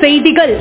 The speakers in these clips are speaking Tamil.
செய்திகள்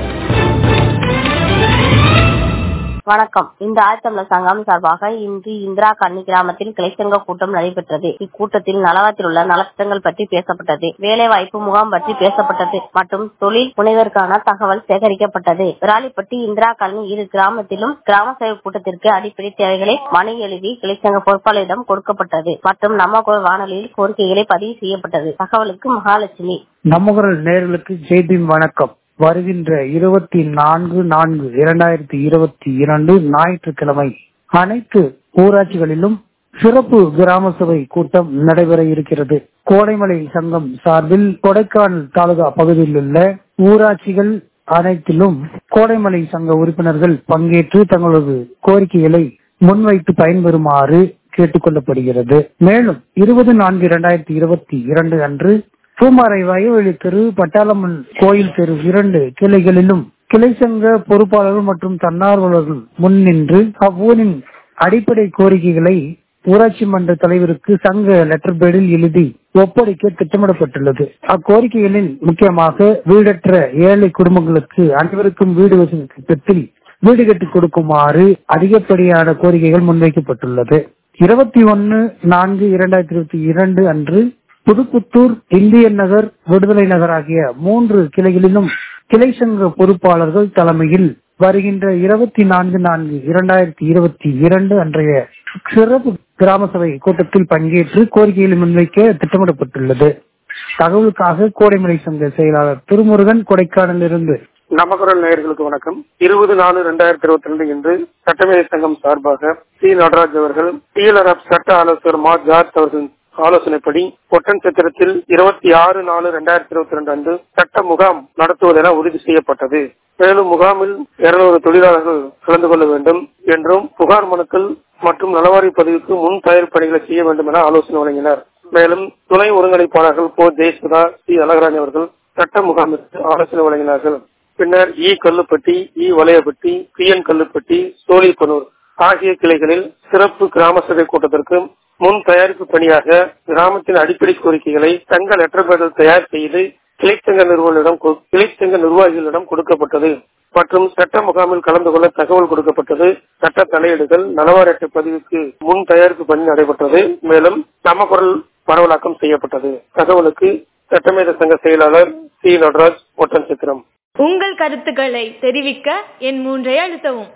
வணக்கம் இந்த ஆழ்த்தமிழர் சங்கம் சார்பாக இன்று இந்திரா கன்னி கிராமத்தில் கிளைச்சங்க கூட்டம் நடைபெற்றது இக்கூட்டத்தில் நலவத்தில் உள்ள நலத்திட்டங்கள் பற்றி பேசப்பட்டது வேலைவாய்ப்பு முகாம் பற்றி பேசப்பட்டது மற்றும் தொழில் முனைவருக்கான தகவல் சேகரிக்கப்பட்டது விராலிப்பட்டி இந்திரா காலனி இரு கிராமத்திலும் கிராம சேவை கூட்டத்திற்கு அடிப்படை தேவைகளை மனு எழுதி கிளைச்சங்க பொறுப்பாளரிடம் கொடுக்கப்பட்டது மற்றும் நம்ம குரல் வானொலியில் கோரிக்கைகளை பதிவு செய்யப்பட்டது தகவலுக்கு மகாலட்சுமி நம்ம குரல் நேர்களுக்கு ஜெய்பீம் வணக்கம் வருகின்ற இருபத்தி நான்கு நான்கு இரண்டாயிரத்தி இருபத்தி இரண்டு ஞாயிற்றுக்கிழமை அனைத்து ஊராட்சிகளிலும் சிறப்பு கிராம சபை கூட்டம் நடைபெற இருக்கிறது கோடைமலை சங்கம் சார்பில் கொடைக்கானல் தாலுகா பகுதியில் உள்ள ஊராட்சிகள் அனைத்திலும் கோடைமலை சங்க உறுப்பினர்கள் பங்கேற்று தங்களது கோரிக்கைகளை முன்வைத்து பயன்பெறுமாறு கேட்டுக் கொள்ளப்படுகிறது மேலும் இருபது நான்கு இரண்டாயிரத்தி இருபத்தி இரண்டு அன்று பூமாரை வயவெளி தெரு பட்டாளம்மன் கோயில் தெரு இரண்டு கிளைகளிலும் கிளை சங்க பொறுப்பாளர்கள் மற்றும் தன்னார்வலர்கள் முன்னின்று அவ்வூரின் அடிப்படை கோரிக்கைகளை ஊராட்சி மன்ற தலைவருக்கு சங்க லெட்டர் பேடில் எழுதி ஒப்படைக்க திட்டமிடப்பட்டுள்ளது அக்கோரிக்கைகளில் முக்கியமாக வீடற்ற ஏழை குடும்பங்களுக்கு அனைவருக்கும் வீடு வசதி திட்டத்தில் வீடு கட்டி கொடுக்குமாறு அதிகப்படியான கோரிக்கைகள் முன்வைக்கப்பட்டுள்ளது இருபத்தி ஒன்னு நான்கு இரண்டாயிரத்தி இருபத்தி இரண்டு அன்று புதுப்புத்தூர் இந்தியன் நகர் விடுதலை நகர் ஆகிய மூன்று கிளைகளிலும் கிளை சங்க பொறுப்பாளர்கள் தலைமையில் வருகின்ற இருபத்தி நான்கு நான்கு இரண்டாயிரத்தி இருபத்தி இரண்டு அன்றைய சிறப்பு கிராம சபை கூட்டத்தில் பங்கேற்று கோரிக்கைகளை முன்வைக்க திட்டமிடப்பட்டுள்ளது தகவலுக்காக கோடைமலை சங்க செயலாளர் திருமுருகன் கொடைக்கானலில் இருந்து நமக்குரல் நேயர்களுக்கு வணக்கம் இருபது நாலு ரெண்டாயிரத்தி இருபத்தி ரெண்டு இன்று சட்டமேதை சங்கம் சார்பாக சி நடராஜ் அவர்கள் டிஎல்ஆர்எஃப் சட்ட ஆலோசகர் மா ஜார்ஜ் அவர்களின் ஆலோசனைப்படி ஒட்டன் சத்திரத்தில் இருபத்தி ஆறு நாலு ரெண்டாயிரத்தி இருபத்தி ரெண்டு அன்று சட்ட முகாம் நடத்துவதென உறுதி செய்யப்பட்டது மேலும் முகாமில் இருநூறு தொழிலாளர்கள் கலந்து கொள்ள வேண்டும் என்றும் புகார் மனுக்கள் மற்றும் நலவாரி பதிவுக்கு முன் தயார் பணிகளை செய்ய வேண்டும் என ஆலோசனை வழங்கினர் மேலும் துணை ஒருங்கிணைப்பாளர்கள் போ ஜெயசுதா சி அழகராணி அவர்கள் சட்ட முகாமிற்கு ஆலோசனை வழங்கினார்கள் பின்னர் E Kalluppatti E Valaiyappatti P N Kalluppatti Cholippanur ஆகிய கிளைகளில் சிறப்பு கிராம சபை கூட்டத்திற்கு முன் தயாரிப்பு பணியாக கிராமத்தின் அடிப்படை கோரிக்கைகளை தங்க லெட்டர் பேடில் தயார் செய்து கிளைச்சங்க நிறுவனரிடம் கிளைச்சங்க நிர்வாகிகளிடம் கொடுக்கப்பட்டது மற்றும் சட்ட முகாமில் கலந்து கொள்ள தகவல் கொடுக்கப்பட்டது சட்ட தலையீடுகள் நலவாரி அட்டை பதிவுக்கு முன் தயாரிப்பு பணி நடைபெற்றது மேலும் நம்ம குரல் பரவலாக்கம் செய்யப்பட்டது தகவலுக்கு சட்டமேத சங்க செயலாளர் சி நடராஜ் ஒட்டன் சித்திரம் உங்கள் கருத்துக்களை தெரிவிக்க என் மூன்றை அழுத்தவும்